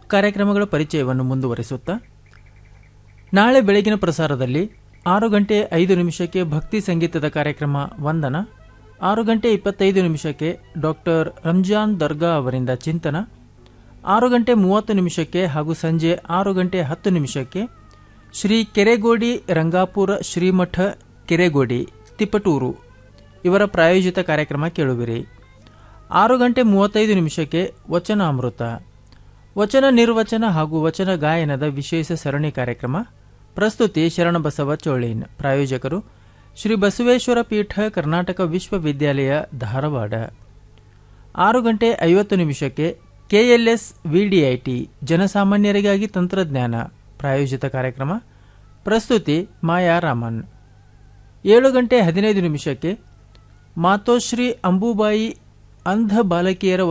ಕಾರ್ಯಕ್ರಮಗಳ ಪರಿಚಯವನ್ನು ಮುಂದುವರಿಸುತ್ತಾ ನಾಳೆ ಬೆಳಗಿನ ಪ್ರಸಾರದಲ್ಲಿ ಆರು ಗಂಟೆ ಐದು ನಿಮಿಷಕ್ಕೆ ಭಕ್ತಿ ಸಂಗೀತದ ಕಾರ್ಯಕ್ರಮ ವಂದನ ಆರು ಗಂಟೆ ಇಪ್ಪತ್ತೈದು ನಿಮಿಷಕ್ಕೆ ಡಾಕ್ಟರ್ ರಂಜಾನ್ ದರ್ಗಾ ಅವರಿಂದ ಚಿಂತನ ಆರು ಗಂಟೆ ಮೂವತ್ತು ನಿಮಿಷಕ್ಕೆ ಹಾಗೂ ಸಂಜೆ ಆರು ಗಂಟೆ ಹತ್ತು ನಿಮಿಷಕ್ಕೆ ಶ್ರೀ ಕೆರೆಗೋಡಿ ರಂಗಾಪುರ ಶ್ರೀಮಠ ಕೆರೆಗೋಡಿ ತಿಪಟೂರು ಇವರ ಪ್ರಾಯೋಜಿತ ಕಾರ್ಯಕ್ರಮ ಕೇಳುವಿರಿ ಆರು ಗಂಟೆ ಮೂವತ್ತೈದು ನಿಮಿಷಕ್ಕೆ ವಚನ ಅಮೃತ ವಚನ ನಿರ್ವಚನ ಹಾಗೂ ವಚನ ಗಾಯನದ ವಿಶೇಷ ಸರಣಿ ಕಾರ್ಯಕ್ರಮ ಪ್ರಸ್ತುತಿ ಶರಣಬಸವ ಚೋಳೀನ್ ಪ್ರಾಯೋಜಕರು ಶ್ರೀ ಬಸವೇಶ್ವರ ಪೀಠ ಕರ್ನಾಟಕ ವಿಶ್ವವಿದ್ಯಾಲಯ ಧಾರವಾಡ ಆರು ಗಂಟೆ ಐವತ್ತು ನಿಮಿಷಕ್ಕೆ ಕೆಎಲ್ಎಸ್ ವಿಡಿಐಟಿ ಜನಸಾಮಾನ್ಯರಿಗಾಗಿ ತಂತ್ರಜ್ಞಾನ ಪ್ರಾಯೋಜಿತ ಕಾರ್ಯಕ್ರಮ ಪ್ರಸ್ತುತಿ ಮಾಯಾ ರಾಮನ್ ಏಳು ಗಂಟೆ ಹದಿನೈದು ನಿಮಿಷಕ್ಕೆ ಮಾತೋಶ್ರೀ ಅಂಬುಬಾಯಿ ಅಂಧ ಬಾಲಕಿಯರ